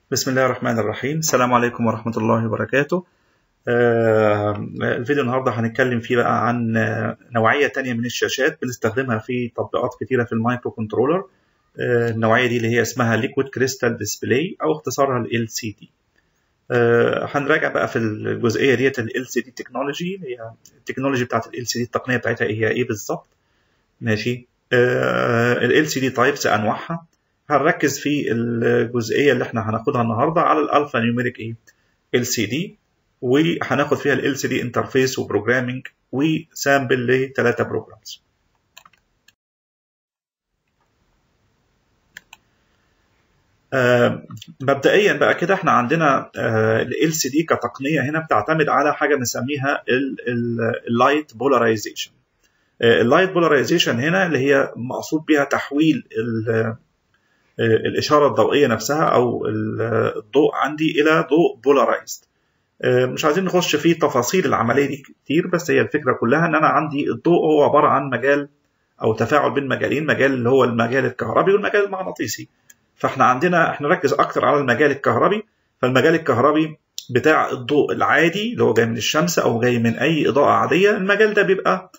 بسم الله الرحمن الرحيم السلام عليكم ورحمة الله وبركاته آه، الفيديو النهاردة هنتكلم فيه بقى عن آه، نوعية تانية من الشاشات بنستخدمها في تطبيقات كتيرة في المايكرو كنترولر آه، النوعية دي اللي هي اسمها ليكويد كريستال ديسبلاي أو اختصارها ال LCD هنراجع بقى في الجزئية ديت ال LCD تكنولوجي اللي هي التكنولوجي بتاعت ال LCD التقنية بتاعتها هي إيه بالظبط ماشي ال LCD تايبس أنواعها هنركز في الجزئيه اللي احنا هناخدها النهارده على الالفا نيوميريك ايه ال سي دي وهناخد فيها ال سي دي انترفيس وبروجرامنج وسامبل لثلاثه بروجرامز آه مبدئيا بقى كده احنا عندنا ال سي دي كتقنيه هنا بتعتمد على حاجه بنسميها اللايت بولاريزيشن اللايت بولاريزيشن هنا اللي هي مقصود بها تحويل الإشارة الضوئية نفسها أو الضوء عندي إلى ضوء بولارايزد مش عايزين نخش في تفاصيل العملية دي كتير بس هي الفكرة كلها إن أنا عندي الضوء هو عبارة عن مجال أو تفاعل بين مجالين مجال اللي هو المجال الكهربي والمجال المغناطيسي فإحنا عندنا إحنا نركز أكتر على المجال الكهربي فالمجال الكهربي بتاع الضوء العادي اللي هو جاي من الشمس أو جاي من أي إضاءة عادية المجال ده بيبقى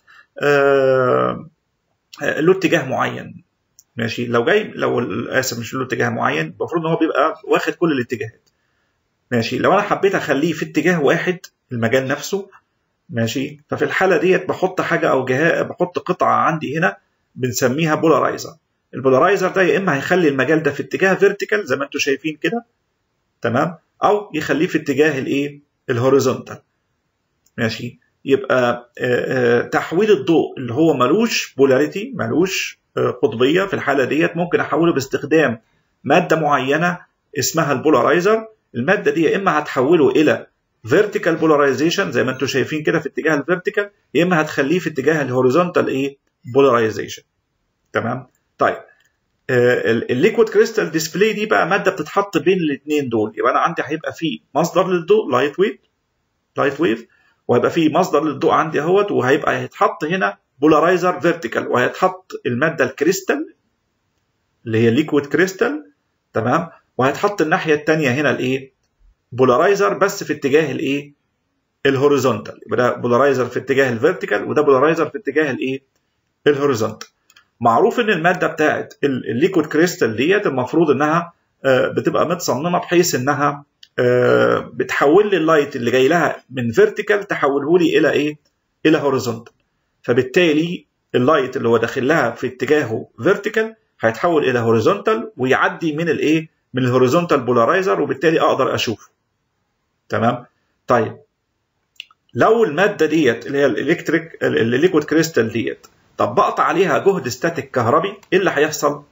آه له اتجاه معين ماشي لو جاي لو اسف مش له اتجاه معين المفروض ان هو بيبقى واخد كل الاتجاهات ماشي لو انا حبيت اخليه في اتجاه واحد المجال نفسه ماشي ففي الحاله ديت بحط حاجه او جهاز بحط قطعه عندي هنا بنسميها بولارايزر البولارايزر ده يا اما هيخلي المجال ده في اتجاه فيرتيكال زي ما انتم شايفين كده تمام او يخليه في اتجاه الايه الهوريزونتال ماشي يبقى تحويل الضوء اللي هو ملوش بولاريتي ملوش قطبيه في الحاله ديت ممكن احوله باستخدام ماده معينه اسمها البولارايزر الماده دي يا اما هتحوله الى فيرتيكال بولاريزيشن زي ما انتم شايفين كده في اتجاه الفيرتيكال يا اما هتخليه في اتجاه الهوريزونتال ايه بولاريزيشن تمام طيب الليكويد كريستال ديسبلاي دي بقى ماده بتتحط بين الاثنين دول يبقى انا عندي هيبقى في مصدر للضوء لايت ويف لايت ويف وهيبقى في مصدر للضوء عندي اهوت وهيبقى هيتحط هنا بولارايزر فيرتيكال وهيتحط الماده الكريستال اللي هي ليكويد كريستال تمام وهيتحط الناحيه الثانيه هنا الايه بولارايزر بس في اتجاه الايه الهوريزونتال يبقى ده بولارايزر في اتجاه الفيرتيكال وده بولارايزر في اتجاه الايه الهوريزونتال معروف ان الماده بتاعت الليكويد كريستال ديت المفروض انها بتبقى متصممه بحيث انها بتحول لي اللايت اللي جاي لها من فيرتيكال تحوله لي الى ايه الى هوريزونتال فبالتالي اللايت اللي هو داخل لها في اتجاهه فيرتيكال هيتحول الى هوريزونتال ويعدي من الايه من الهوريزونتال بولارايزر وبالتالي اقدر اشوفه تمام طيب لو الماده ديت اللي هي الالكتريك الليكويد كريستال ديت طبقت عليها جهد ستاتيك كهربي ايه اللي هيحصل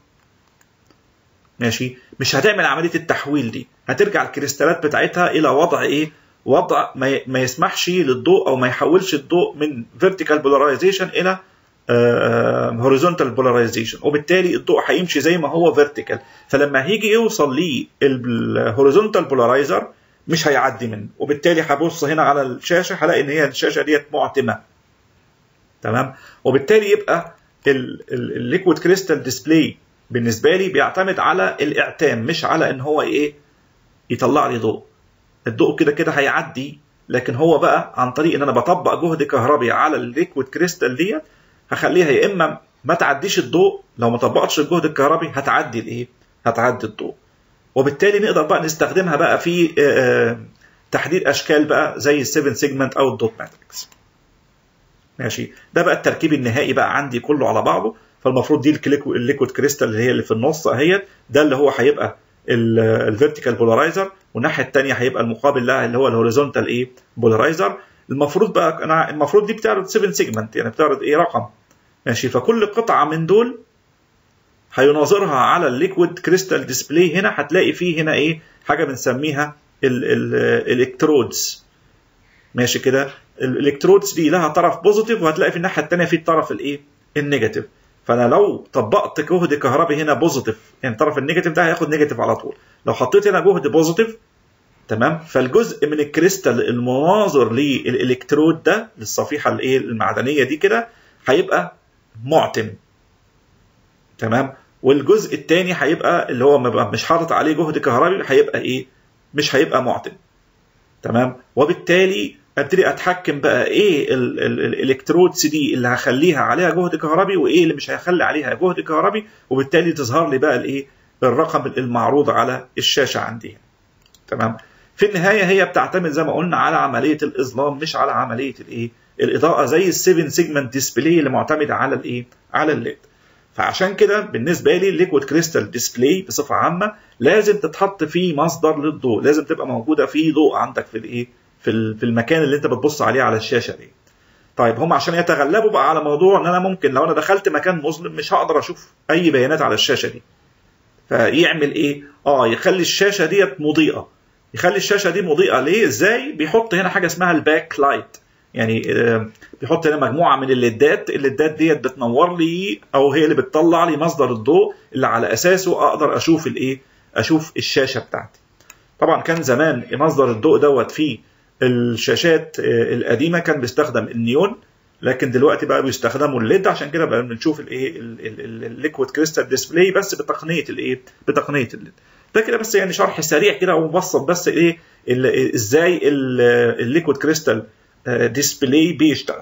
ماشي مش هتعمل عمليه التحويل دي هترجع الكريستالات بتاعتها الى وضع ايه وضع ما يسمحش للضوء او ما يحولش الضوء من فيرتيكال بولاريزيشن الى هوريزونتال بولاريزيشن وبالتالي الضوء هيمشي زي ما هو فيرتيكال فلما هيجي يوصل للهوريزونتال بولارايزر مش هيعدي منه وبالتالي هبص هنا على الشاشه هلاقي ان هي الشاشه ديت معتمه تمام وبالتالي يبقى الليكويد كريستال ديسبلاي بالنسبه لي بيعتمد على الاعتام مش على ان هو ايه يطلع لي ضوء الضوء كده كده هيعدي لكن هو بقى عن طريق ان انا بطبق جهد كهربي على الليكويد كريستال ديت هخليها يا اما ما تعديش الضوء لو ما طبقتش الجهد الكهربي هتعدي الايه هتعدي الضوء وبالتالي نقدر بقى نستخدمها بقى في تحديد اشكال بقى زي السيفن سيجمنت او الدوت ماتريكس ماشي ده بقى التركيب النهائي بقى عندي كله على بعضه فالمفروض دي الليكويد كريستال اللي هي اللي في النص اهيت ده اللي هو هيبقى الفيرتيكال بولارايزر والناحيه الثانيه هيبقى المقابل لها اللي هو الهوريزونتال ايه بولارايزر المفروض بقى انا المفروض دي بتعرض 7 سيجمنت يعني بتعرض ايه رقم ماشي فكل قطعه من دول هيناظرها على الليكويد كريستال ديسبلاي هنا هتلاقي فيه هنا ايه حاجه بنسميها الالكترودز ماشي كده الالكترودز دي لها طرف بوزيتيف وهتلاقي في الناحيه الثانيه في الطرف الايه النيجاتيف فانا لو طبقت جهد كهربي هنا بوزيتيف يعني الطرف النيجاتيف ده هياخد نيجاتيف على طول لو حطيت هنا جهد بوزيتيف تمام فالجزء من الكريستال المناظر للالكترود ده للصفيحه الايه المعدنيه دي كده هيبقى معتم تمام والجزء الثاني هيبقى اللي هو مش حاطط عليه جهد كهربي هيبقى ايه مش هيبقى معتم تمام وبالتالي ابتدي اتحكم بقى ايه الالكترودز دي اللي هخليها عليها جهد كهربي وايه اللي مش هيخلي عليها جهد كهربي وبالتالي تظهر لي بقى الايه الرقم المعروض على الشاشه عندي تمام في النهايه هي بتعتمد زي ما قلنا على عمليه الاظلام مش على عمليه الايه الاضاءه زي ال7 سيجمنت ديسبلاي اللي معتمده على الايه على الليد فعشان كده بالنسبه لي الليكويد كريستال ديسبلاي بصفه عامه لازم تتحط فيه مصدر للضوء لازم تبقى موجوده فيه ضوء عندك في الايه في في المكان اللي انت بتبص عليه على الشاشه دي طيب هم عشان يتغلبوا بقى على موضوع ان انا ممكن لو انا دخلت مكان مظلم مش هقدر اشوف اي بيانات على الشاشه دي فيعمل ايه اه يخلي الشاشه ديت مضيئه يخلي الشاشه دي مضيئه ليه ازاي بيحط هنا حاجه اسمها الباك لايت يعني بيحط هنا مجموعه من الليدات الليدات ديت بتنور لي او هي اللي بتطلع لي مصدر الضوء اللي على اساسه اقدر اشوف الايه اشوف الشاشه بتاعتي طبعا كان زمان مصدر الضوء دوت فيه الشاشات القديمه كان بيستخدم النيون لكن دلوقتي بقى بيستخدموا الليد عشان كده بقى بنشوف الايه الليكويد كريستال ديسبلاي بس بتقنيه الايه بتقنيه الليد ده كده بس يعني شرح سريع كده ومبسط بس ايه ازاي الليكويد كريستال ديسبلاي بيشتغل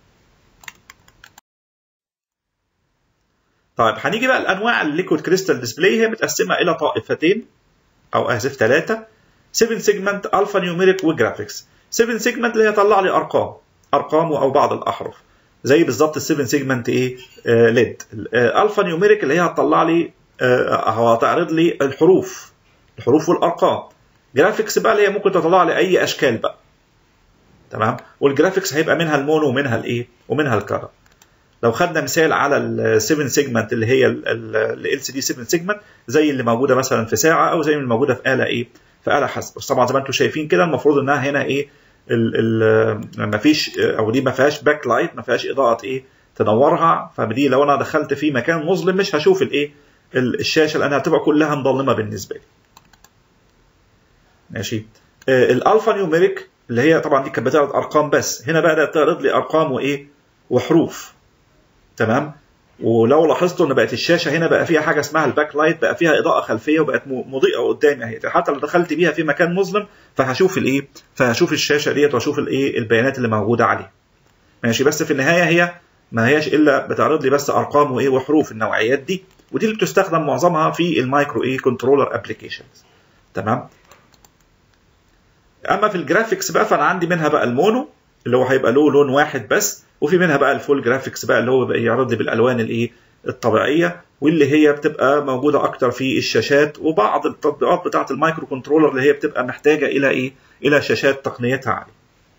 طيب هنيجي بقى لانواع الليكويد كريستال ديسبلاي هي متقسمه الى طائفتين او اسف ثلاثه 7 سيجمنت الفا نيوميريك وجرافيكس 7 سيجمنت اللي هي طلع لي ارقام ارقام او بعض الاحرف زي بالظبط ال 7 سيجمنت ايه آه ليد الفا نيوميريك اللي هي هتطلع لي آه هتعرض لي الحروف الحروف والارقام جرافيكس بقى اللي هي ممكن تطلع لي اي اشكال بقى تمام والجرافيكس هيبقى منها المونو ومنها الايه ومنها الكلر لو خدنا مثال على ال 7 سيجمنت اللي هي ال سي دي 7 سيجمنت زي اللي موجوده مثلا في ساعه او زي اللي موجوده في اله ايه في اله حاسبه بس طبعا زي ما انتم شايفين كده المفروض انها هنا ايه ما فيش او دي ما فيهاش باك لايت ما فيهاش اضاءه ايه تنورها فدي لو انا دخلت في مكان مظلم مش هشوف الايه الشاشه لانها هتبقى كلها مظلمه بالنسبه لي ماشي الالفا نيوميريك اللي هي طبعا دي كانت بتعرض ارقام بس هنا بقى تعرض لي ارقام وايه وحروف تمام ولو لاحظتوا ان بقت الشاشه هنا بقى فيها حاجه اسمها الباك لايت بقى فيها اضاءه خلفيه وبقت مضيئه قدامي اهي حتى لو دخلت بيها في مكان مظلم فهشوف الايه فهشوف الشاشه ديت واشوف الايه البيانات اللي موجوده عليها ماشي بس في النهايه هي ما هياش الا بتعرض لي بس ارقام وايه وحروف النوعيات دي ودي اللي بتستخدم معظمها في المايكرو ايه كنترولر ابلكيشنز تمام اما في الجرافيكس بقى فانا عندي منها بقى المونو اللي هو هيبقى له لون واحد بس وفي منها بقى الفول جرافيكس بقى اللي هو بقى يعرض لي بالالوان الايه الطبيعيه واللي هي بتبقى موجوده اكتر في الشاشات وبعض التطبيقات بتاعه المايكرو كنترولر اللي هي بتبقى محتاجه الى ايه الى شاشات تقنيتها عاليه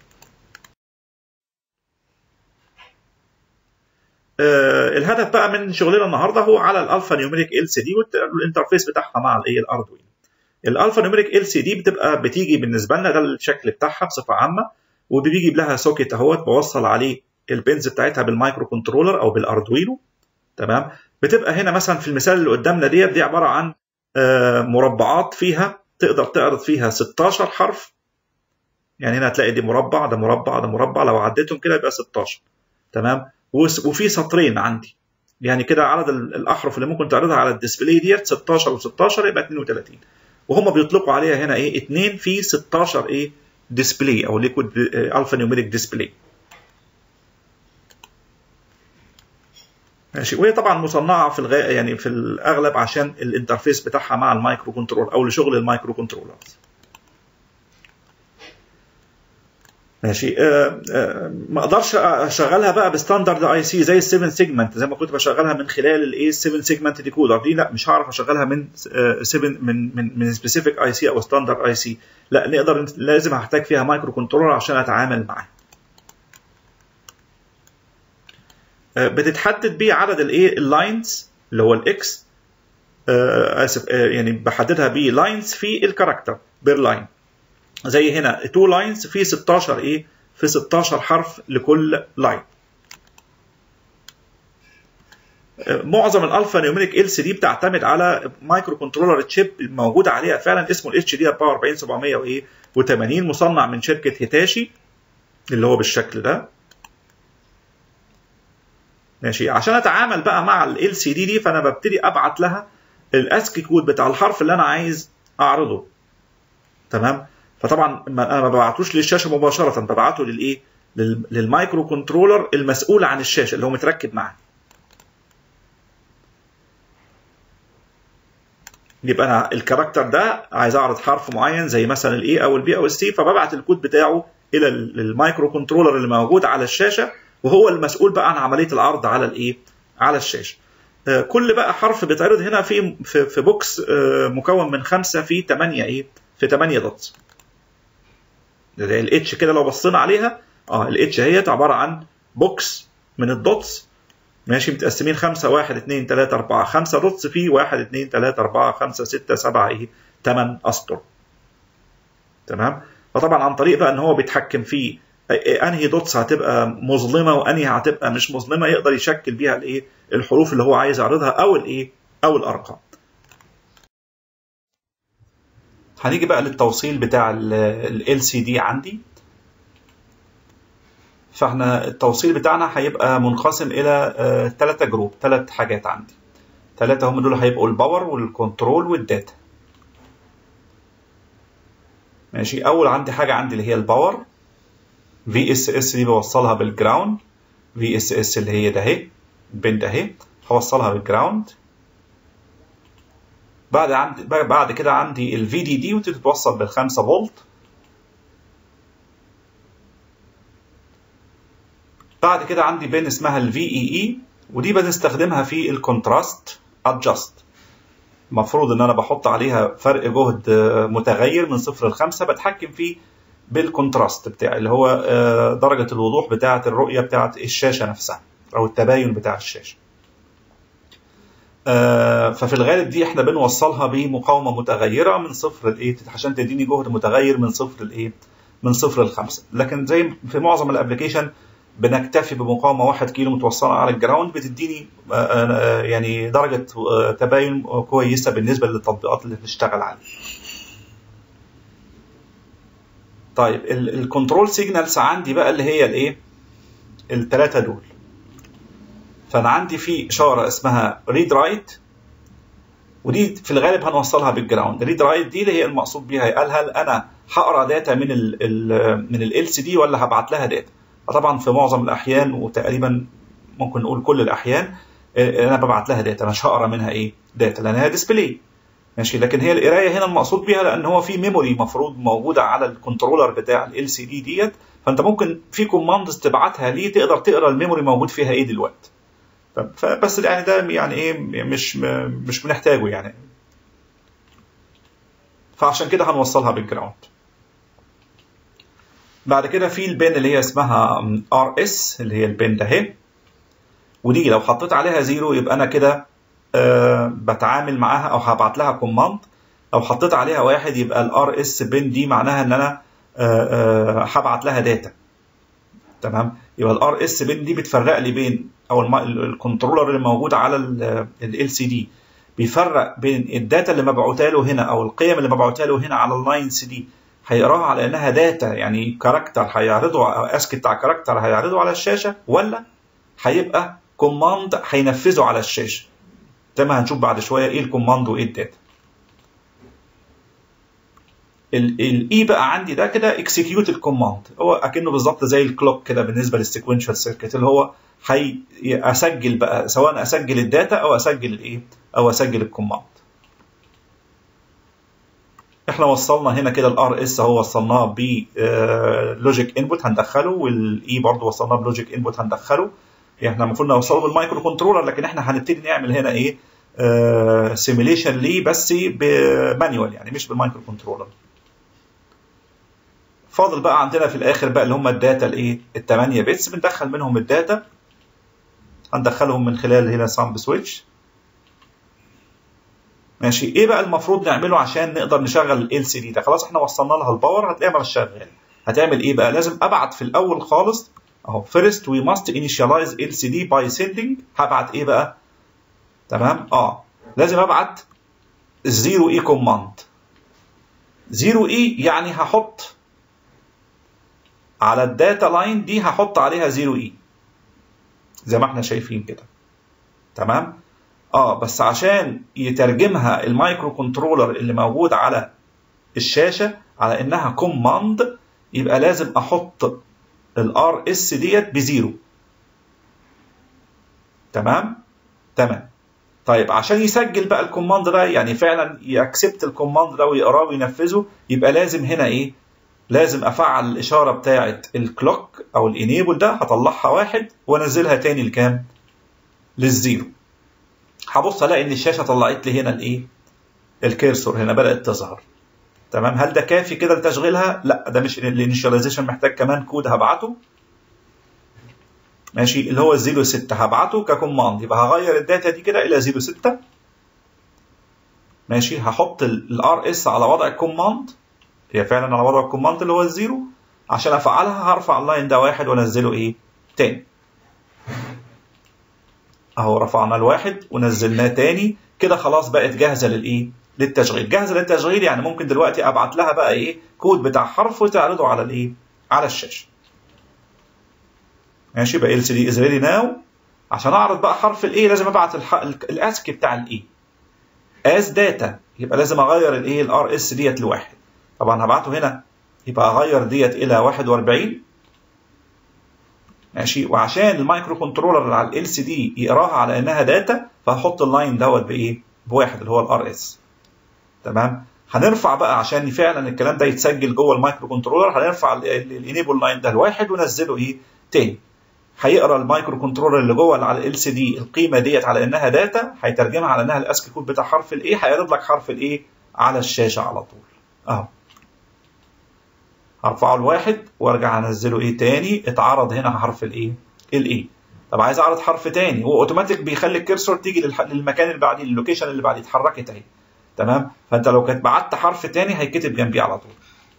آه الهدف بقى من شغلنا النهارده هو على الالفا نيوميريك ال سي دي والانترفيس بتاعها مع الايه الاردوينو الالفا نيوميريك ال سي دي بتبقى بتيجي بالنسبه لنا ده الشكل بتاعها بصفه عامه وبيجي لها سوكيت اهوت بوصل عليه البنز بتاعتها بالمايكرو كنترولر او بالاردوينو تمام بتبقى هنا مثلا في المثال اللي قدامنا ديت دي عباره عن مربعات فيها تقدر تعرض فيها 16 حرف يعني هنا هتلاقي دي مربع ده مربع ده مربع لو عديتهم كده يبقى 16 تمام وفي سطرين عندي يعني كده عدد الاحرف اللي ممكن تعرضها على الديسبلاي ديت 16 و16 يبقى 32 وهم بيطلقوا عليها هنا ايه 2 في 16 ايه ديسبلاي او ليكويد الفا نيوميريك ديسبلاي ماشي وهي طبعا مصنعه في الغاية يعني في الاغلب عشان الانترفيس بتاعها مع المايكرو كنترول او لشغل المايكرو كنترولرز ماشي آه آه ما اقدرش اشغلها بقى بستاندرد اي سي زي ال 7 سيجمنت زي ما كنت بشغلها من خلال الايه 7 سيجمنت ديكودر دي لا مش هعرف اشغلها من 7 من من من سبيسيفيك اي سي او ستاندرد اي سي لا نقدر لازم هحتاج فيها مايكرو كنترولر عشان اتعامل معاه آه بتتحدد بيه عدد الايه اللاينز اللي هو الاكس اسف يعني بحددها بيه لاينز في الكاركتر بير لاين زي هنا 2 لاينز في 16 ايه في 16 حرف لكل لاين معظم الالفا نيوميريك ال سي دي بتعتمد على مايكرو كنترولر تشيب موجود عليها فعلا اسمه الاتش دي 44700 وايه و80 مصنع من شركه هيتاشي اللي هو بالشكل ده ماشي عشان اتعامل بقى مع ال سي دي دي فانا ببتدي ابعت لها الاسكي كود بتاع الحرف اللي انا عايز اعرضه تمام فطبعا انا ما ببعتوش للشاشه مباشره ببعته للايه للمايكرو كنترولر المسؤول عن الشاشه اللي هو متركب معاه يبقى انا الكاركتر ده عايز اعرض حرف معين زي مثلا الاي او البي او السي فببعت الكود بتاعه الى المايكرو كنترولر اللي موجود على الشاشه وهو المسؤول بقى عن عمليه العرض على الايه على الشاشه كل بقى حرف بيتعرض هنا في في بوكس مكون من خمسه في 8 ايه في 8 دوتس الاتش كده لو بصينا عليها اه الاتش اهيت عباره عن بوكس من الدوتس ماشي متقسمين 5 1 2 3 4 5 دوتس فيه 1 2 3 4 5 6 7 ايه 8 اسطر تمام فطبعا عن طريق بقى ان هو بيتحكم في انهي دوتس هتبقى مظلمه وانهي هتبقى مش مظلمه يقدر يشكل بيها الايه الحروف اللي هو عايز يعرضها او الايه او الارقام هنيجي بقى للتوصيل بتاع ال سي دي عندي فاحنا التوصيل بتاعنا هيبقى منقسم الى ثلاثة جروب ثلاث حاجات عندي ثلاثة هم دول هيبقوا الباور والكنترول والداتا ماشي اول عندي حاجة عندي اللي هي الباور في اس اس دي بوصلها بالجراوند في اس اس اللي هي ده اهي البن ده اهي هوصلها بالجراوند بعد عندي بعد كده عندي الفي دي دي وتتوصل بالخمسة فولت بعد كده عندي بين اسمها الفي اي اي ودي بنستخدمها في الكونتراست ادجست المفروض ان انا بحط عليها فرق جهد متغير من صفر لخمسة بتحكم فيه بالكونتراست بتاعي اللي هو درجة الوضوح بتاعة الرؤية بتاعة الشاشة نفسها أو التباين بتاع الشاشة. ففي الغالب دي احنا بنوصلها بمقاومة متغيرة من صفر لايه عشان تديني جهد متغير من صفر لايه من صفر لخمسة لكن زي في معظم الابلكيشن بنكتفي بمقاومة 1 كيلو متوصلة على الجراوند بتديني يعني درجة تباين كويسة بالنسبة للتطبيقات اللي بنشتغل عليها. طيب الكنترول سيجنالز عندي بقى اللي هي الايه الثلاثه دول فانا عندي في اشاره اسمها ريد رايت ودي في الغالب هنوصلها بالجراوند ريد رايت دي اللي هي المقصود بيها قال هل انا هقرا داتا من ال ال من ال سي دي ولا هبعت لها داتا طبعا في معظم الاحيان وتقريبا ممكن نقول كل الاحيان انا ببعت لها داتا مش هقرا منها ايه داتا لانها ديسبلاي ماشي لكن هي القرايه هنا المقصود بيها لان هو في ميموري مفروض موجوده على الكنترولر بتاع ال سي دي ديت فانت ممكن في كوماندز تبعتها ليه تقدر تقرا الميموري موجود فيها ايه دلوقتي فبس يعني ده يعني ايه مش مش بنحتاجه يعني فعشان كده هنوصلها بالجراوند بعد كده في البن اللي هي اسمها ار اس اللي هي البن ده اهي ودي لو حطيت عليها زيرو يبقى انا كده أه بتعامل معاها او هبعت لها كوماند لو حطيت عليها واحد يبقى الار اس بن دي معناها ان انا أه أه هبعت لها داتا تمام يبقى الار اس بن دي بتفرق لي بين او الكنترولر اللي موجود على ال سي دي بيفرق بين الداتا اللي مبعوتها له هنا او القيم اللي مبعوتها له هنا على اللاين سي دي هيقراها على انها داتا يعني كاركتر هيعرضه او اسك بتاع كاركتر هيعرضه على الشاشه ولا هيبقى كوماند هينفذه على الشاشه زي ما هنشوف بعد شويه ايه الكوماند وايه الداتا الاي بقى عندي ده كده اكسكيوت الكوماند هو اكنه بالظبط زي الكلوك كده بالنسبه للسيكونشال سيركت اللي هو هي اسجل بقى سواء اسجل الداتا او اسجل الايه او اسجل الكوماند احنا وصلنا هنا كده الار اس اهو وصلناه ب لوجيك انبوت هندخله والاي برضه وصلناه بلوجيك انبوت هندخله احنا المفروض نوصله بالمايكرو كنترولر لكن احنا هنبتدي نعمل هنا ايه سيميليشن ليه بس بمانيوال يعني مش بالمايكرو كنترولر فاضل بقى عندنا في الاخر بقى اللي هم الداتا الايه ال 8 بيتس بندخل منهم الداتا هندخلهم من خلال هنا سامب سويتش ماشي ايه بقى المفروض نعمله عشان نقدر نشغل ال سي دي ده خلاص احنا وصلنا لها الباور هتلاقيها مش شغال هتعمل ايه بقى لازم ابعت في الاول خالص اهو فيرست وي ماست انيشاليز ال سي دي باي سيندنج هبعت ايه بقى تمام اه لازم ابعت الزيرو اي كوماند زيرو اي يعني هحط على الداتا لاين دي هحط عليها زيرو اي زي ما احنا شايفين كده تمام اه بس عشان يترجمها المايكرو كنترولر اللي موجود على الشاشه على انها كوماند يبقى لازم احط الار اس ديت بزيرو تمام تمام طيب عشان يسجل بقى الكوماند ده يعني فعلا يأكسبت الكوماند ده ويقراه وينفذه يبقى لازم هنا ايه لازم افعل الاشاره بتاعه الكلوك او الانيبل ده هطلعها واحد وانزلها تاني لكام للزيرو هبص الاقي ان الشاشه طلعت لي هنا الايه الكيرسور هنا بدات تظهر تمام هل ده كافي كده لتشغيلها لا ده مش الانيشاليزيشن محتاج كمان كود هبعته ماشي اللي هو 06 هبعته ككوماند يبقى هغير الداتا دي كده الى 06 ماشي هحط الار اس على وضع الكوماند هي فعلا على وضع الكوماند اللي هو الزيرو عشان افعلها هرفع اللاين ده واحد وانزله ايه تاني اهو رفعنا الواحد ونزلناه تاني كده خلاص بقت جاهزه للايه للتشغيل جاهزه للتشغيل يعني ممكن دلوقتي ابعت لها بقى ايه كود بتاع حرف وتعرضه على الايه على الشاشه ماشي يبقى ال سي دي از ريدي ناو عشان اعرض بقى حرف الايه لازم ابعت الح... الاسكي بتاع الايه از داتا يبقى لازم اغير الايه الار اس ديت لواحد طبعا هبعته هنا يبقى اغير ديت الى 41 ماشي وعشان المايكرو كنترولر اللي على ال سي دي يقراها على انها داتا فهحط اللاين دوت بايه بواحد اللي هو الار اس تمام هنرفع بقى عشان فعلا الكلام ده يتسجل جوه المايكرو كنترولر هنرفع الانيبل لاين ده لواحد وننزله ايه تاني هيقرا المايكرو كنترولر اللي جوه اللي على ال سي دي القيمه ديت على انها داتا هيترجمها على انها الاسكي كود بتاع حرف الايه هيعرض لك حرف الايه على الشاشه على طول اهو هرفعه لواحد وارجع انزله ايه تاني اتعرض هنا حرف الايه الايه طب عايز اعرض حرف تاني هو اوتوماتيك بيخلي الكرسور تيجي للمكان اللي بعديه اللوكيشن اللي بعديه اتحركت اهي تمام فانت لو كنت بعت حرف تاني هيتكتب جنبيه على طول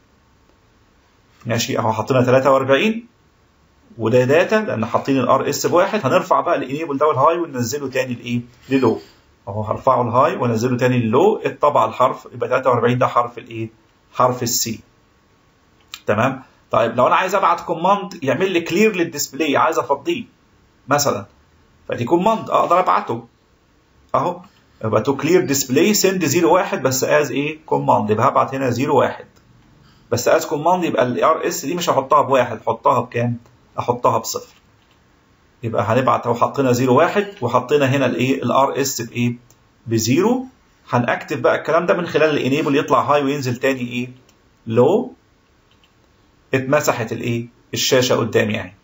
ماشي اهو حطينا 43 وده داتا لان حاطين الار اس بواحد هنرفع بقى الانيبل ده الهاي وننزله تاني لايه للو اهو هرفعه الهاي وانزله تاني للو اتطبع الحرف يبقى 43 ده حرف الايه حرف السي تمام طيب لو انا عايز ابعت كوماند يعمل لي كلير للديسبلاي عايز افضيه مثلا فدي كوماند اقدر ابعته اهو يبقى تو كلير ديسبلاي سند 01 بس از ايه كوماند يبقى هبعت هنا 01 بس از كوماند يبقى الار اس دي مش هحطها بواحد احطها بكام؟ احطها بصفر يبقى هنبعت اهو حطينا 01 وحطينا هنا الايه الار اس بايه؟ بزيرو هنأكتف بقى الكلام ده من خلال الانيبل يطلع هاي وينزل تاني ايه؟ لو اتمسحت الايه؟ الشاشه قدامي اهي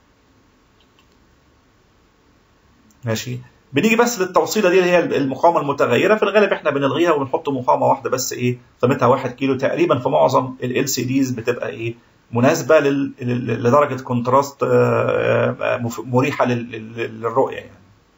ماشي بنيجي بس للتوصيله دي اللي هي المقاومه المتغيره في الغالب احنا بنلغيها وبنحط مقاومه واحده بس ايه قيمتها 1 كيلو تقريبا في معظم ال سي ديز بتبقى ايه مناسبه لل... لدرجه كونتراست مريحه لل... للرؤيه يعني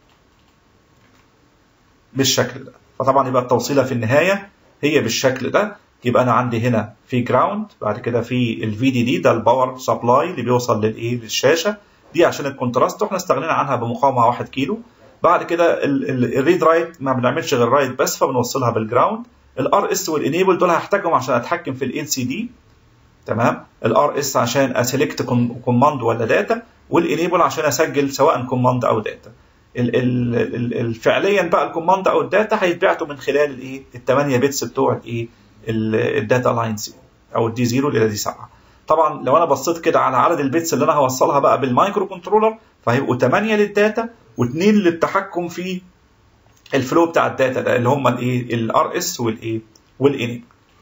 بالشكل ده فطبعا يبقى التوصيله في النهايه هي بالشكل ده يبقى انا عندي هنا في جراوند بعد كده في الفي دي دي ده الباور سبلاي اللي بيوصل للايه للشاشه دي عشان الكونتراست واحنا استغنينا عنها بمقاومه 1 كيلو بعد كده الريد رايت ما بنعملش غير رايت بس فبنوصلها بالجراوند الار اس والانيبل دول هحتاجهم عشان اتحكم في ال سي دي تمام الار اس عشان اسلكت كوماند ولا داتا والانيبل عشان اسجل سواء كوماند او داتا ال ال ال فعليا بقى الكوماند او الداتا هيتبعتوا من خلال الايه ال 8 بيتس بتوع الايه الداتا لاينز او الدي 0 الى دي 7 طبعا لو انا بصيت كده على عدد البيتس اللي انا هوصلها بقى بالمايكرو كنترولر فهيبقوا 8 للداتا واثنين للتحكم في الفلو بتاع الداتا ده اللي هم الايه الار اس والايه والانيبل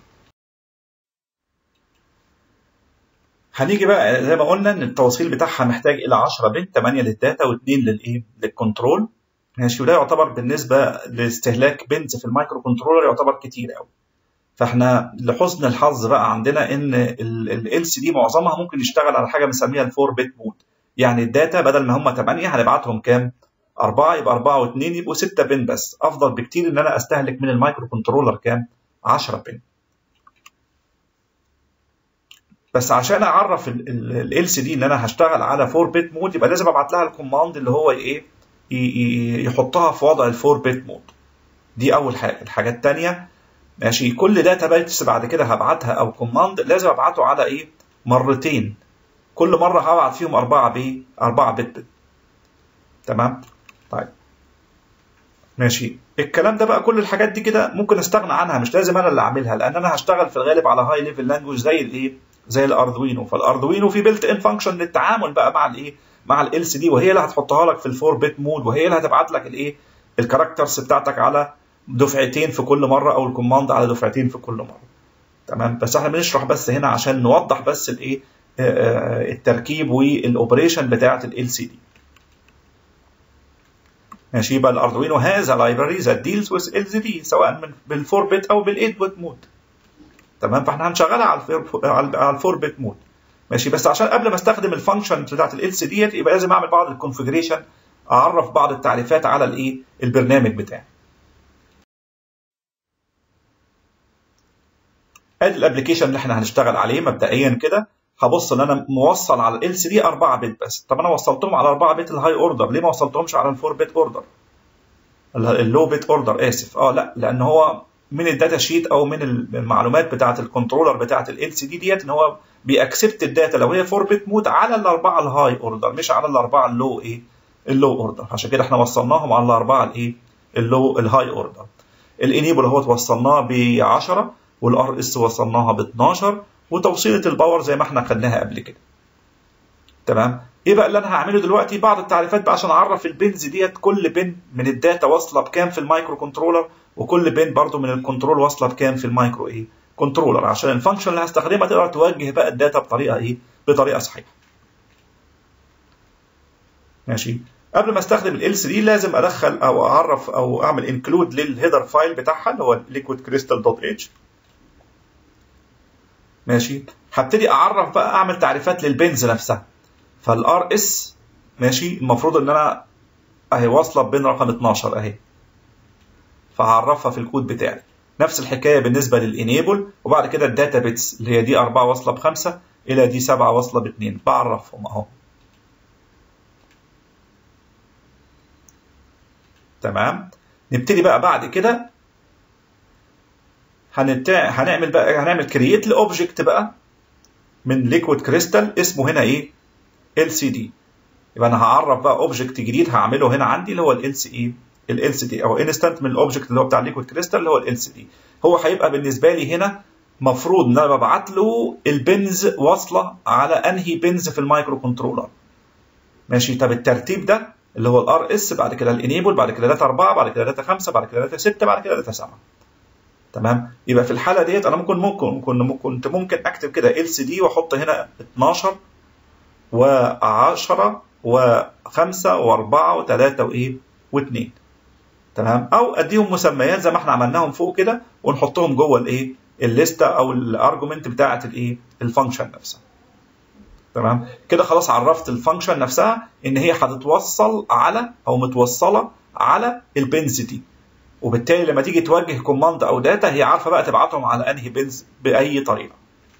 هنيجي بقى زي ما قلنا ان التوصيل بتاعها محتاج الى 10 بن 8 للداتا و2 للايه للكنترول ماشي وده يعتبر بالنسبه لاستهلاك بنز في المايكرو كنترولر يعتبر كتير قوي فاحنا لحسن الحظ بقى عندنا ان ال سي دي معظمها ممكن يشتغل على حاجه بنسميها الفور بت مود يعني الداتا بدل ما هم 8 هنبعتهم كام 4 يبقى 4 و2 يبقوا 6 بن بس افضل بكتير ان انا استهلك من المايكرو كنترولر كام 10 بن بس عشان اعرف ال سي دي ان انا هشتغل على 4 بت مود يبقى لازم ابعت لها الكوماند اللي هو ايه يحطها في وضع ال 4 بت مود دي اول حاجه الحاجه الثانيه ماشي كل داتا بايتس بعد كده هبعتها او كوماند لازم ابعته على ايه مرتين كل مره هبعت فيهم 4 ب 4 بت تمام طيب ماشي الكلام ده بقى كل الحاجات دي كده ممكن استغنى عنها مش لازم انا اللي اعملها لان انا هشتغل في الغالب على هاي ليفل لانجوج زي الايه زي الاردوينو فالاردوينو في بيلت ان فانكشن للتعامل بقى مع الايه مع ال سي دي وهي اللي هتحطها لك في الفور بيت مود وهي اللي هتبعت لك الايه الكاركترز بتاعتك على دفعتين في كل مره او الكوماند على دفعتين في كل مره تمام بس احنا بنشرح بس هنا عشان نوضح بس الايه التركيب والاوبريشن بتاعه ال سي دي ماشي يبقى الاردوينو has a library that deals with LCD سواء من بالفور بت او بالايت بت مود تمام فاحنا هنشغلها على الفور على الفور بت مود ماشي بس عشان قبل ما استخدم الفانكشن بتاعت ال سي ديت يبقى لازم اعمل بعض الكونفجريشن اعرف بعض التعريفات على الايه البرنامج بتاعي ادي الابلكيشن اللي احنا هنشتغل عليه مبدئيا كده هبص ان انا موصل على ال سي دي 4 بت بس طب انا وصلتهم على 4 بت الهاي اوردر ليه ما وصلتهمش على الفور بت اوردر اللو بت اوردر اسف اه لا لان هو من الداتا شيت او من المعلومات بتاعه الكنترولر بتاعه ال سي دي ديت ان هو بيأكسبت الداتا لو هي 4 بت مود على الاربعه الهاي اوردر مش على الاربعه اللو ايه اللو اوردر عشان كده احنا وصلناهم على الاربعه الايه اللو الهاي اوردر الانيبل هو توصلناه ب 10 والار اس وصلناها ب 12 وتوصيله الباور زي ما احنا خدناها قبل كده تمام ايه بقى اللي انا هعمله دلوقتي بعض التعريفات بقى عشان اعرف البنز ديت كل بن من الداتا واصله بكام في المايكرو كنترولر وكل بن برضو من الكنترول واصله بكام في المايكرو ايه كنترولر عشان الفانكشن اللي هستخدمها تقدر توجه بقى الداتا بطريقه ايه بطريقه صحيحه ماشي قبل ما استخدم ال LCD لازم ادخل او اعرف او اعمل انكلود للهيدر فايل بتاعها اللي هو liquidcrystal.h ماشي هبتدي اعرف بقى اعمل تعريفات للبنز نفسها فالار اس ماشي المفروض ان انا اهي واصله بين رقم 12 اهي فهعرفها في الكود بتاعي نفس الحكايه بالنسبه للانيبل وبعد كده الداتا بيتس اللي هي دي 4 واصله بخمسه الى دي 7 واصله باثنين بعرفهم اهو تمام نبتدي بقى بعد كده هنبتع... هنعمل بقى هنعمل كرييت لاوبجكت بقى من ليكويد كريستال اسمه هنا ايه ال سي دي يبقى انا هعرف بقى اوبجكت جديد هعمله هنا عندي اللي هو ال سي اي ال سي دي او انستنت من الاوبجكت اللي هو بتاع الليكويد كريستال اللي هو ال سي دي هو هيبقى بالنسبه لي هنا مفروض ان انا ببعت له البنز واصله على انهي بنز في المايكرو كنترولر ماشي طب الترتيب ده اللي هو الار اس بعد كده الانيبل بعد كده داتا 4 بعد كده داتا 5 بعد كده داتا 6 بعد كده داتا 7 تمام يبقى في الحاله ديت انا ممكن ممكن ممكن كنت ممكن اكتب كده ال سي دي واحط هنا 12 و10 و5 و4 و3 وايه و2 تمام او اديهم مسميات زي ما احنا عملناهم فوق كده ونحطهم جوه الايه الليسته او الارجومنت بتاعه الايه الفانكشن نفسها تمام كده خلاص عرفت الفانكشن نفسها ان هي هتتوصل على او متوصله على البنز دي وبالتالي لما تيجي توجه كوماند او داتا هي عارفه بقى تبعتهم على انهي بنز باي طريقه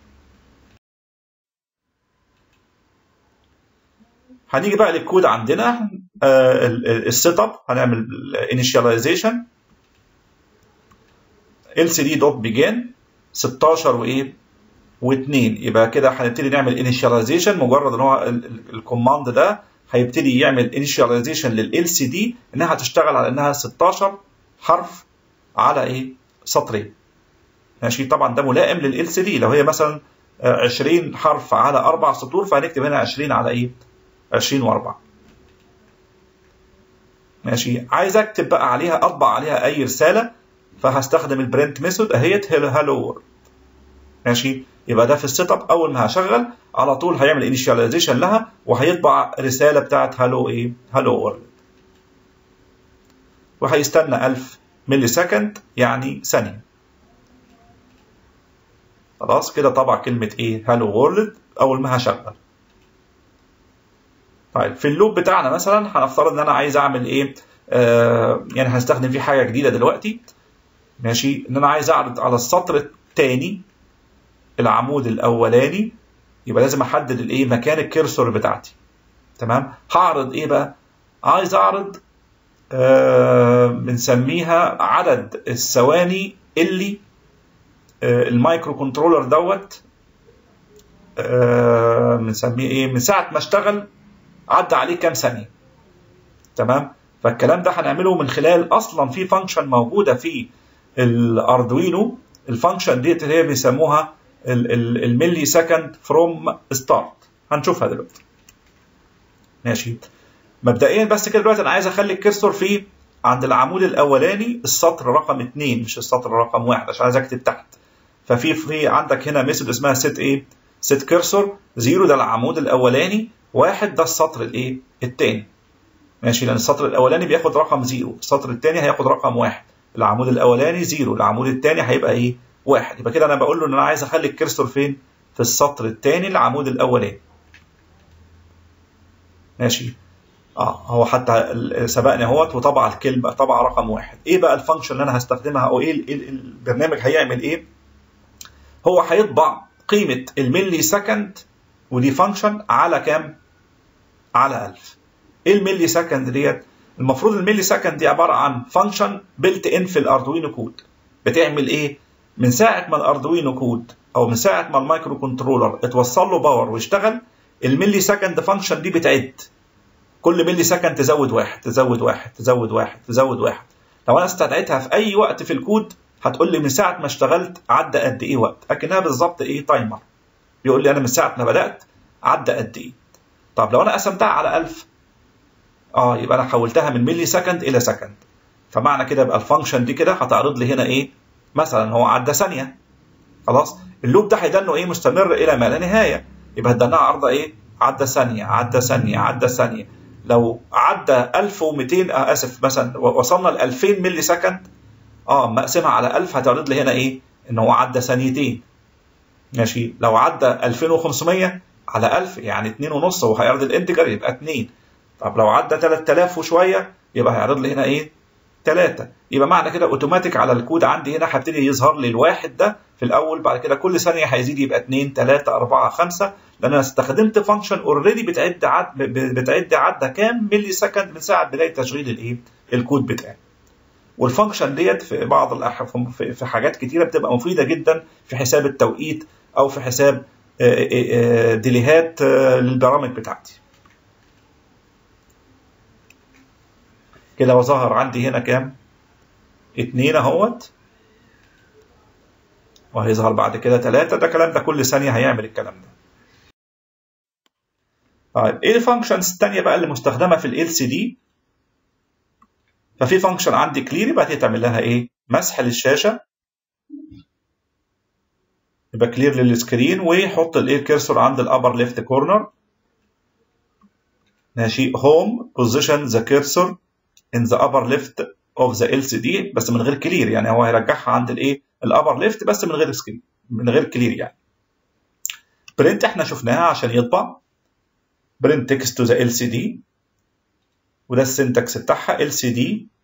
هنيجي بقى للكود عندنا السيت اب هنعمل انيشاليزيشن lcd دوت بيجان 16 وايه و2 يبقى كده هنبتدي نعمل انيشاليزيشن مجرد ان هو الكوماند ده هيبتدي يعمل انيشاليزيشن لل LCD انها تشتغل على انها 16 حرف على ايه سطرين ماشي طبعا ده ملائم لل LCD لو هي مثلا 20 حرف على اربع سطور فهنكتب هنا 20 على ايه 20 و4 ماشي عايز اكتب بقى عليها اطبع عليها اي رساله فهستخدم البرنت ميثود اهيت هالو وورد ماشي يبقى ده في السيت اب اول ما هشغل على طول هيعمل انيشاليزيشن لها وهيطبع رساله بتاعت هالو ايه هالو وورلد وهيستنى 1000 ملي سكند يعني ثانيه خلاص كده طبع كلمه ايه هالو وورلد اول ما هشغل طيب في اللوب بتاعنا مثلا هنفترض ان انا عايز اعمل ايه آه يعني هنستخدم فيه حاجه جديده دلوقتي ماشي ان انا عايز اعرض على السطر الثاني العمود الاولاني يبقى لازم احدد الايه مكان الكيرسور بتاعتي تمام هعرض ايه بقى عايز اعرض آه بنسميها عدد الثواني اللي آه المايكرو كنترولر دوت آه بنسميه ايه من ساعه ما اشتغل عدى عليه كام ثانيه تمام فالكلام ده هنعمله من خلال اصلا في فانكشن موجوده في الاردوينو الفانكشن ديت اللي هي بيسموها الملي سكند فروم ستارت هنشوفها دلوقتي ماشي مبدئيا بس كده دلوقتي انا عايز اخلي الكرسور في عند العمود الاولاني السطر رقم 2 مش السطر رقم 1 عشان عايز اكتب تحت ففي في عندك هنا ميثود اسمها سيت ايه سيت كرسور زيرو ده العمود الاولاني واحد ده السطر الايه الثاني ماشي لان السطر الاولاني بياخد رقم زيرو السطر الثاني هياخد رقم واحد العمود الاولاني زيرو العمود الثاني هيبقى ايه واحد يبقى كده انا بقول له ان انا عايز اخلي الكرسور فين في السطر الثاني العمود الاولاني ماشي اه هو حتى سبقني اهوت وطبع الكلمه طبع رقم واحد ايه بقى الفانكشن اللي انا هستخدمها او ايه البرنامج هيعمل ايه هو هيطبع قيمه الملي سكند ودي فانكشن على كام على 1000 ايه الملي سكند ديت المفروض الملي سكند دي عباره عن فانكشن بيلت ان في الاردوينو كود بتعمل ايه من ساعه ما الاردوينو كود او من ساعه ما المايكرو كنترولر اتوصل له باور واشتغل الملي سكند فانكشن دي بتعد كل ملي سكند تزود واحد تزود واحد تزود واحد تزود واحد لو انا استدعيتها في اي وقت في الكود هتقول لي من ساعه ما اشتغلت عدى قد ايه وقت اكنها بالظبط ايه تايمر بيقول لي انا من ساعه ما بدات عدى قد ايه طب لو انا قسمتها على 1000 اه يبقى انا حولتها من ملي سكند الى سكند فمعنى كده يبقى الفانكشن دي كده هتعرض لي هنا ايه مثلا هو عدى ثانيه خلاص اللوب ده هيدنه ايه مستمر الى ما لا نهايه يبقى هدناها عرضه ايه عدى ثانيه عدى ثانيه عدى ثانيه لو عدى 1200 آه اسف مثلا وصلنا ل 2000 ملي سكند اه مقسمها على 1000 هتعرض لي هنا ايه ان هو عدى ثانيتين ماشي لو عدى 2500 على 1000 يعني 2 ونص هو هيعرض الانتجر يبقى 2 طب لو عدى 3000 وشويه يبقى هيعرض لي هنا ايه 3 يبقى معنى كده اوتوماتيك على الكود عندي هنا هيبتدي يظهر لي الواحد ده في الاول بعد كده كل ثانيه هيزيد يبقى 2 3 4 5 لان انا استخدمت فانكشن اوريدي بتعد عد بتعد عدى كام ملي سكند من ساعه بدايه تشغيل الايه الكود بتاعي والفانكشن ديت في بعض الأح... في حاجات كتيره بتبقى مفيده جدا في حساب التوقيت او في حساب ديليهات للبرامج بتاعتي كده وظهر عندي هنا كام اتنين اهوت وهيظهر بعد كده ثلاثة ده الكلام ده كل ثانية هيعمل الكلام ده طيب ايه الفانكشنز الثانية بقى اللي مستخدمة في ال LCD ففي فانكشن عندي كلير يبقى هي تعمل لها ايه مسح للشاشة يبقى كلير للسكرين ويحط الايه الكرسور عند الابر ليفت كورنر ماشي هوم بوزيشن ذا كيرسور in the upper left of the LCD بس من غير كلير يعني هو هيرجعها عند الايه الابر ليفت بس من غير سكرين من غير كلير يعني برنت احنا شفناها عشان يطبع برنت تكست تو ذا LCD وده السنتكس بتاعها LCD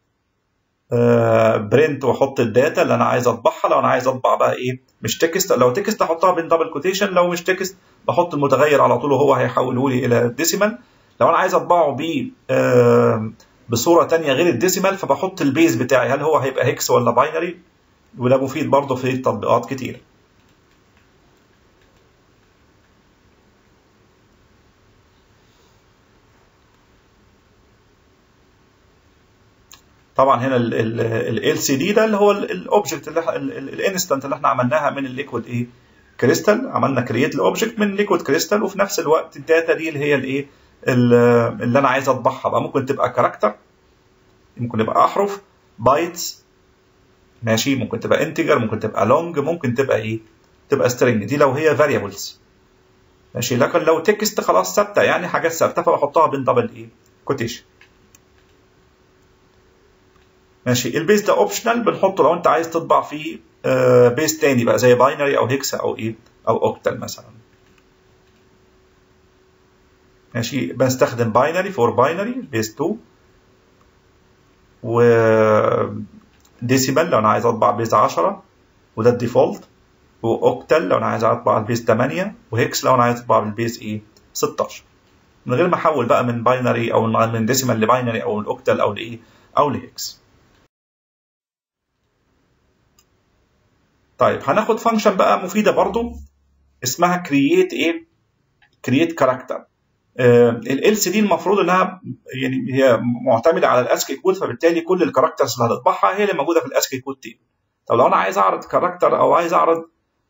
برنت واحط الداتا اللي انا عايز اطبعها لو انا عايز اطبع بقى ايه مش تكست لو تكست احطها بين دبل كوتيشن لو مش تكست بحط المتغير على طول وهو هيحوله لي الى ديسيمال لو انا عايز اطبعه ب بصوره ثانيه غير الديسيمال فبحط البيز بتاعي هل هو هيبقى هيكس ولا باينري وده مفيد برضه في تطبيقات كتير طبعا هنا ال سي دي ده اللي هو الاوبجكت الانستنت اللي احنا عملناها من الليكويد ايه كريستال عملنا كرييت لاوبجكت من ليكويد كريستال وفي نفس الوقت الداتا دي اللي هي الايه اللي انا عايز اطبعها بقى ممكن تبقى كاركتر ممكن تبقى احرف بايتس ماشي ممكن تبقى انتجر ممكن تبقى لونج ممكن تبقى ايه تبقى سترينج دي لو هي فاريبلز ماشي لكن لو تكست خلاص ثابته يعني حاجات ثابته فبحطها بين دبل ايه كوتيشن ماشي البيز ده اوبشنال بنحطه لو انت عايز تطبع فيه آه بيز تاني بقى زي باينري او هيكس او ايه او اوكتال مثلا ماشي بنستخدم باينري فور باينري بيز 2 و ديسيمال لو انا عايز اطبع بيز 10 وده الديفولت واوكتال لو انا عايز اطبع البيز 8 وهيكس لو انا عايز اطبع بالبيز ايه 16 من غير ما احول بقى من باينري او من ديسيمال لباينري او الاوكتال او لايه او لهيكس طيب هناخد فانكشن بقى مفيده برضو اسمها create ايه create character ال سي المفروض انها يعني هي معتمده على الاسكي كود فبالتالي كل الكاركترز اللي هتطبعها هي اللي موجوده في الاسكي كود تيبل طب لو انا عايز اعرض كاركتر او عايز اعرض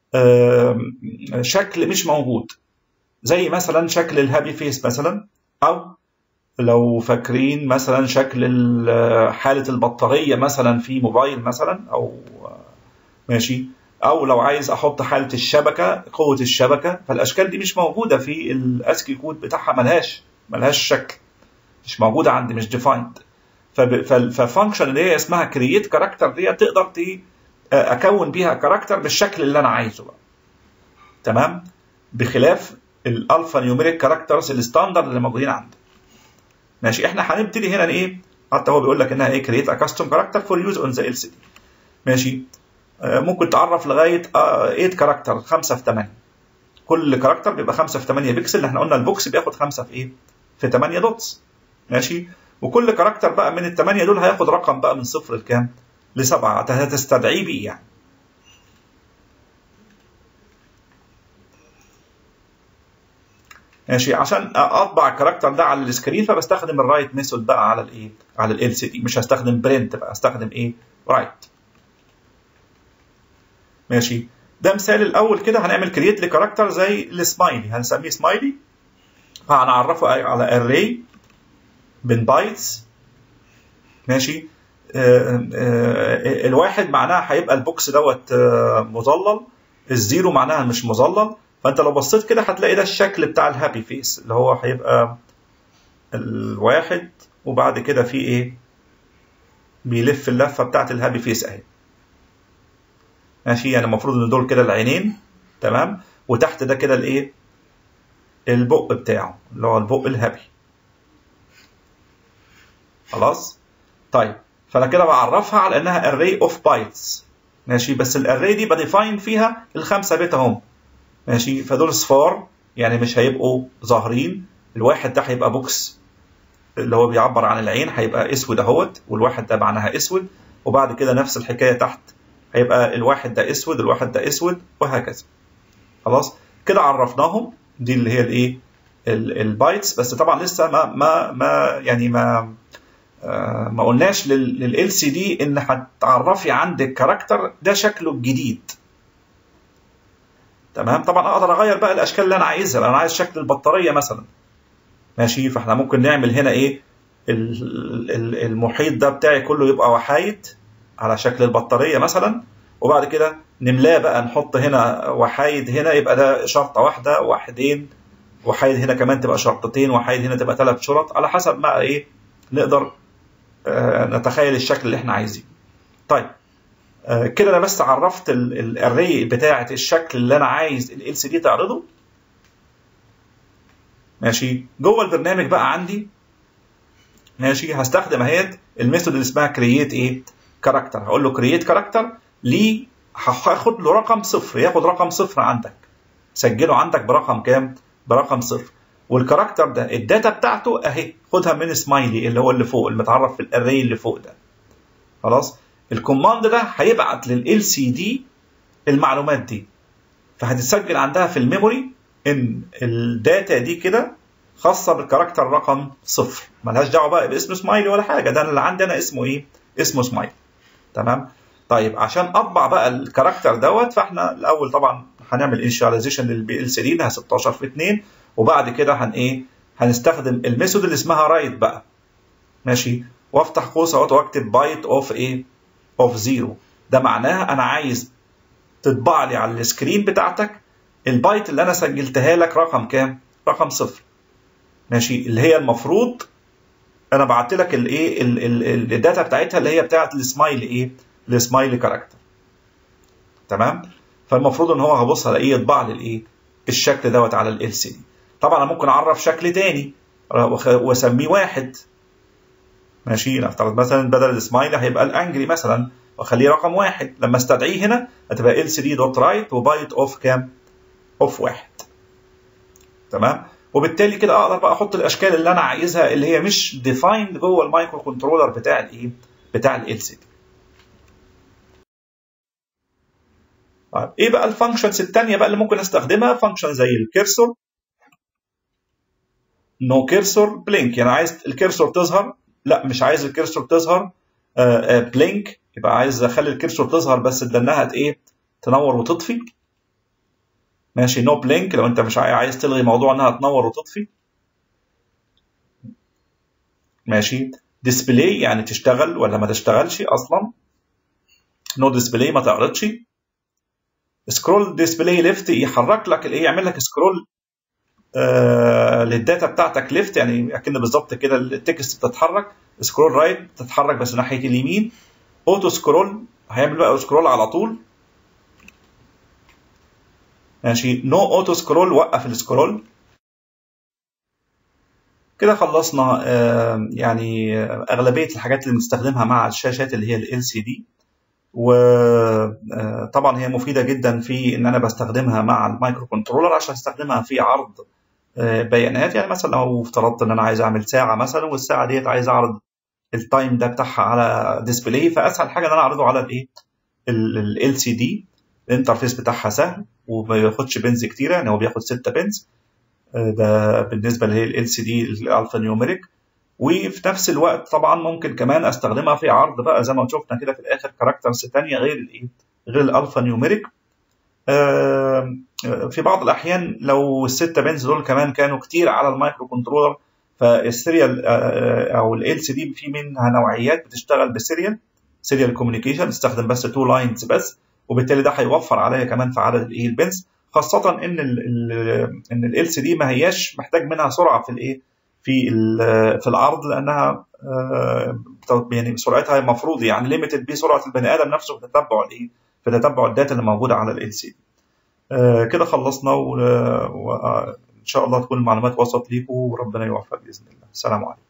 شكل مش موجود زي مثلا شكل الهابي فيس مثلا او لو فاكرين مثلا شكل حاله البطاريه مثلا في موبايل مثلا او ماشي او لو عايز احط حاله الشبكه قوه الشبكه فالاشكال دي مش موجوده في الاسكي كود بتاعها ملهاش ملهاش شكل مش موجوده عندي مش ديفايند ففانكشن اللي هي اسمها كرييت كاركتر دي تقدر اكون بيها كاركتر بالشكل اللي انا عايزه بقى تمام بخلاف الالفا نيوميريك كاركترز الستاندرد اللي موجودين عندي ماشي احنا هنبتدي هنا ايه حتى هو بيقول لك انها ايه كرييت ا كاستم كاركتر فور يوز اون ذا ال سي دي ماشي آه ممكن تعرف لغايه 8 كاركتر 5 في 8 كل كاركتر بيبقى 5 في 8 بكسل احنا قلنا البوكس بياخد 5 في ايه في 8 دوتس ماشي وكل كاركتر بقى من الثمانيه دول هياخد رقم بقى من صفر لكام لسبعه هتستدعيه بيه يعني ماشي عشان اطبع الكاركتر ده على السكرين فبستخدم الرايت ميثود بقى على الايه على ال سي دي مش هستخدم برنت بقى استخدم ايه رايت ماشي ده مثال الاول كده هنعمل كرييت لكاركتر زي السمايلي هنسميه سمايلي فهنعرفه على اري بين بايتس ماشي آه آه الواحد معناها هيبقى البوكس دوت آه مظلل الزيرو معناها مش مظلل فانت لو بصيت كده هتلاقي ده الشكل بتاع الهابي فيس اللي هو هيبقى الواحد وبعد كده في ايه بيلف اللفه بتاعت الهابي فيس اهي ماشي يعني المفروض ان دول كده العينين تمام وتحت ده كده الايه البق بتاعه اللي هو البق الهابي خلاص طيب فانا كده بعرفها على انها array of bytes ماشي بس الاري دي بديفاين فيها الخمسه بت اهم ماشي فدول صفار يعني مش هيبقوا ظاهرين الواحد ده هيبقى بوكس اللي هو بيعبر عن العين هيبقى اسود اهوت والواحد ده معناها اسود وبعد كده نفس الحكايه تحت هيبقى الواحد ده اسود الواحد ده اسود وهكذا خلاص كده عرفناهم دي اللي هي الايه البايتس بس طبعا لسه ما ما ما يعني ما آه ما قلناش لل سي دي ان هتعرفي عندك كاركتر ده شكله الجديد تمام طبعا اقدر اغير بقى الاشكال اللي انا عايزها لو انا عايز شكل البطاريه مثلا ماشي فاحنا ممكن نعمل هنا ايه المحيط ده بتاعي كله يبقى وحايد على شكل البطاريه مثلا وبعد كده نملاه بقى نحط هنا وحايد هنا يبقى ده شرطه واحده واحدين وحايد هنا كمان تبقى شرطتين وحايد هنا تبقى ثلاث شرط على حسب ما ايه نقدر آه نتخيل الشكل اللي احنا عايزينه طيب آه كده انا بس عرفت الاري بتاعه الشكل اللي انا عايز ال سي دي تعرضه ماشي جوه البرنامج بقى عندي ماشي هستخدم اهيت الميثود اللي اسمها كرييت ايه كاركتر هقول له كرييت كاركتر ليه هاخد له رقم صفر ياخد رقم صفر عندك سجله عندك برقم كام برقم صفر والكاركتر ده الداتا بتاعته اهي خدها من سمايلي اللي هو اللي فوق المتعرف في الاري اللي فوق ده خلاص الكوماند ده هيبعت لل سي دي المعلومات دي فهتتسجل عندها في الميموري ان الداتا دي كده خاصه بالكاركتر رقم صفر ملهاش دعوه بقى باسم سمايلي ولا حاجه ده اللي عندي انا اسمه ايه اسمه سمايلي تمام طيب عشان اطبع بقى الكاركتر دوت فاحنا الاول طبعا هنعمل انشاليزيشن للبي ال سي دي انها 16 في 2 وبعد كده هن ايه هنستخدم الميثود اللي اسمها رايت بقى ماشي وافتح قوس اهوت واكتب بايت اوف ايه اوف زيرو ده معناها انا عايز تطبع لي على السكرين بتاعتك البايت اللي انا سجلتها لك رقم كام رقم صفر ماشي اللي هي المفروض انا بعت لك الايه الداتا بتاعتها اللي هي بتاعت السمايلي ايه السمايلي كاركتر تمام فالمفروض ان هو هبص الاقيه يطبع لي الايه الشكل دوت على ال سي دي طبعا انا ممكن اعرف شكل تاني واسميه واحد ماشي نفترض مثلا بدل السمايلي هيبقى الانجري مثلا واخليه رقم واحد لما استدعيه هنا هتبقى ال سي دي دوت رايت وبايت اوف كام اوف واحد تمام وبالتالي كده اقدر بقى احط الاشكال اللي انا عايزها اللي هي مش ديفايند جوه المايكرو كنترولر بتاع الايه بتاع ال سي دي طيب ايه بقى الفانكشنز الثانيه بقى اللي ممكن استخدمها فانكشن زي الكيرسور نو كيرسور بلينك يعني عايز الكيرسور تظهر لا مش عايز الكيرسور تظهر بلينك يبقى عايز اخلي الكيرسور تظهر بس تدنها ايه تنور وتطفي ماشي نو بلينك لو انت مش عايز تلغي موضوع انها تنور وتطفي ماشي ديسبلاي يعني تشتغل ولا ما تشتغلش اصلا نو ديسبلاي ما تعرضش سكرول ديسبلاي ليفت يحرك لك الايه يعمل لك سكرول آه للداتا بتاعتك ليفت يعني اكن بالظبط كده التكست بتتحرك سكرول رايت بتتحرك بس ناحيه اليمين اوتو سكرول هيعمل بقى سكرول على طول ماشي نو اوتو سكرول وقف السكرول كده خلصنا آه يعني اغلبيه الحاجات اللي بنستخدمها مع الشاشات اللي هي ال LCD وطبعا هي مفيده جدا في ان انا بستخدمها مع المايكرو كنترولر عشان استخدمها في عرض بيانات يعني مثلا لو افترضت ان انا عايز اعمل ساعه مثلا والساعه ديت عايز اعرض التايم ده بتاعها على ديسبلاي فاسهل حاجه ان انا اعرضه على الايه ال سي دي الانترفيس بتاعها سهل وما بياخدش بنز كتيره يعني هو بياخد 6 بنز ده بالنسبه لل سي دي الالفا نيوميريك وفي نفس الوقت طبعا ممكن كمان استخدمها في عرض بقى زي ما شفنا كده في الاخر كاركترز ثانيه غير الايه غير الالفا نيوميريك في بعض الاحيان لو الستة بنز دول كمان كانوا كتير على المايكرو كنترولر فالسيريال او ال سي دي في منها نوعيات بتشتغل بسيريال سيريال كوميونيكيشن تستخدم بس تو لاينز بس وبالتالي ده هيوفر عليا كمان في عدد الايه البنز خاصه ان ال ان ال سي دي ما هياش محتاج منها سرعه في الايه في في العرض لانها يعني سرعتها المفروض يعني ليميتد بسرعه البني ادم نفسه في تتبع الايه في تتبع الداتا اللي موجوده على ال سي كده خلصنا وان شاء الله تكون المعلومات وصلت ليكم وربنا يوفق باذن الله السلام عليكم